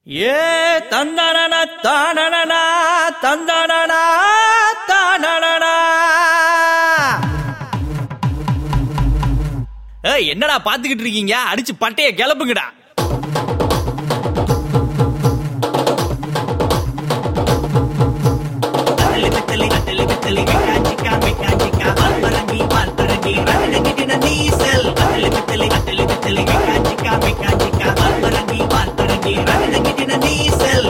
ஏ தந்தனன தானனா தந்தனனா தானனா ஏய் என்னடா பாத்துக்கிட்டு இருக்கீங்க அடிச்சு பட்டைய கிளப்புங்கடா அத்தலி பித்தலி அத்தலி பித்தலி மெக்காஞ்சிக்கா மெக்காஞ்சிக்கா வால்பரங்கி வால்பரங்கி ரவினகிட்டின நீசல் அத்தலி பித்தலி அத்தலி பித்தலி மெக்காஞ்சிக்கா மெக்காஞ்சிக்கா வால்பரங்கி வால்பரங்கி ரவினகிட்டின நீசல்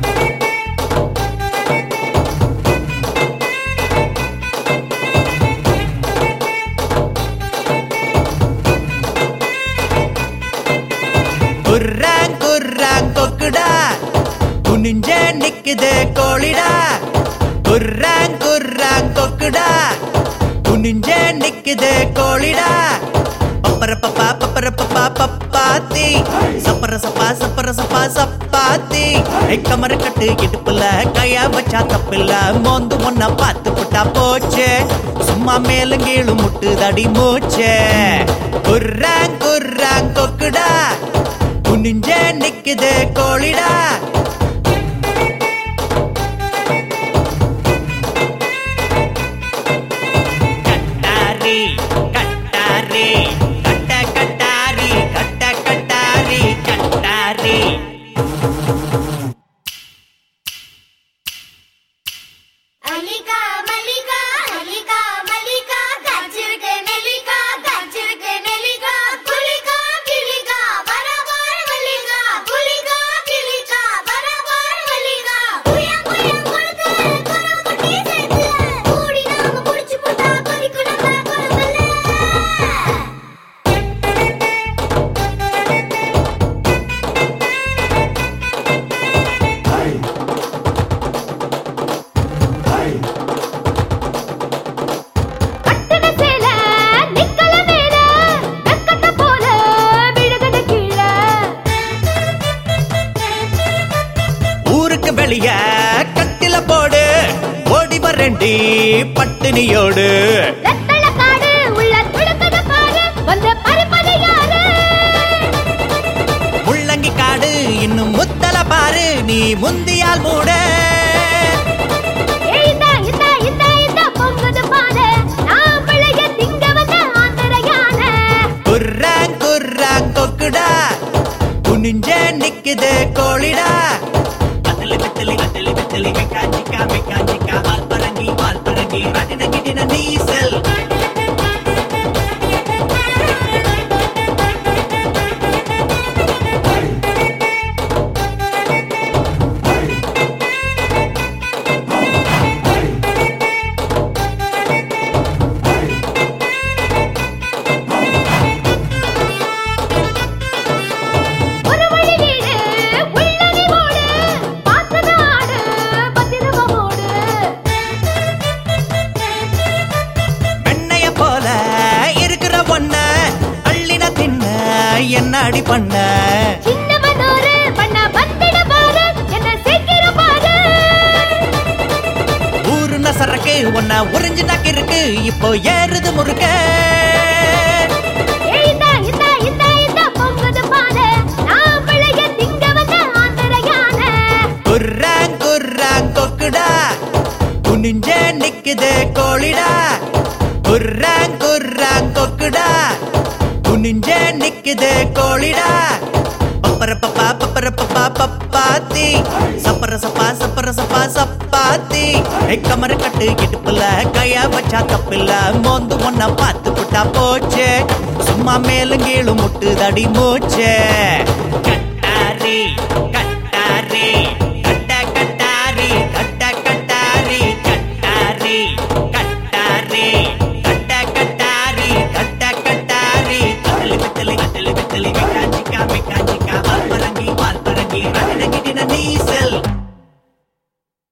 குர்ராங் குர்ராங் கொக்குடா குனிஞ்ச நிக்குது கோழிடா குர்ராங் குர்ராங் கொக்குடா குனிஞ்ச நிக்குது கோழிடா பப்பர பப்பா பப்பர பப்பா பப்பாத்தி சப்பர சப்பா சப்பர சப்பா சப்பாத்தி ஐ கமர கட்டு இடுப்புல கையா வச்சா தப்பில்ல மோந்து ஒன்ன பார்த்து புட்டா போச்சு சும்மா மேலும் கீழு முட்டு தடி மூச்சு குர்ராங் குர்ராங் கொக்குடா குனிஞ்ச நிக்குது கோழிடா கட்டாரி கட்டாரி கட்ட கட்டாரி கட்ட கட்டாரி கட்டாரி அலிகா மல்லிகா அலிகா மல்லிகா காய்ச்சிருக்கு நெல்லிக்கா காய்ச்சிருக்கு நெல்லிக்கா புலிகா கிளிகா வரவார் மல்லிகா புலிகா கிளிகா வரவார் மல்லிகா புயா புயா கொடுத்து கரவட்டி சேர்த்து கூடி நாம புடிச்சு போட்டா கொதிக்கும் நம்ம குழம்புல கட்டுன சேல நிக்கல மேல நக்கத்த போல விழுகட கீழ ஊருக்கு வெளிய கட்டில போடு ஓடி வரண்டி பட்டினியோடு ரத்தள காடு உள்ள துளுக்கத பாரு வந்து பறிப்பது யாரு முள்ளங்கி காடு இன்னும் முத்தல பாரு நீ முந்தியால் மூட ஏய் இந்தா இந்தா இந்தா இந்தா பொங்குது பாரு நான் பிள்ளைய திங்க வந்த ஆந்திர யானை குர்ராங் குர்ராங் கொக்குடா குனிஞ்ச நிக்குது கோழிடா அத்தலி பித்தலி அத்தலி பித்தலி மெக்காஞ்சிக்கா மெக்காஞ்சிக்கா வால்பரங்கி வால்பரங்கி ரவினகிட்டின நீசல் ஒரு வழி வீடு உள்ளடி ஓடு பார்த்தது ஆடு பத்திரமோடு வெண்ணைய போல இருக்கிற பொண்ண அள்ளின தின்ன என்ன அடி பண்ண சின்ன மனோரு பண்ண பத்திட பாரு என்ன சீக்கிர பாரு ஊருன சரக்கு உன்ன உறிஞ்சு நக்கிருக்கு இப்போ ஏறுது முறுக்க ஏய் இந்தா இந்தா இந்தா இந்தா பொங்குது பாரு நான் பிள்ளைய திங்க வந்த ஆந்திர யானை குர்ராங் குர்ராங் கொக்குடா குனிஞ்ச நிக்குது கோழிடா குர்ராங் குர்ராங் கொக்குடா குனிஞ்ச நிக்குது கோழிடா பப்பர பப்பா பப்பர பப்பா பப்பாத்தி சப்பர சப்பா சப்பர சப்பா சப்பாத்தி ஐ கமர கட்டு இடுப்புல கையா வச்சா தப்பில்ல மோந்து ஒன்ன பார்த்து புட்டா போச்சு சும்மா மேலும் கீழு முட்டு தடி மூச்சு கட்டாரி கட்டாரி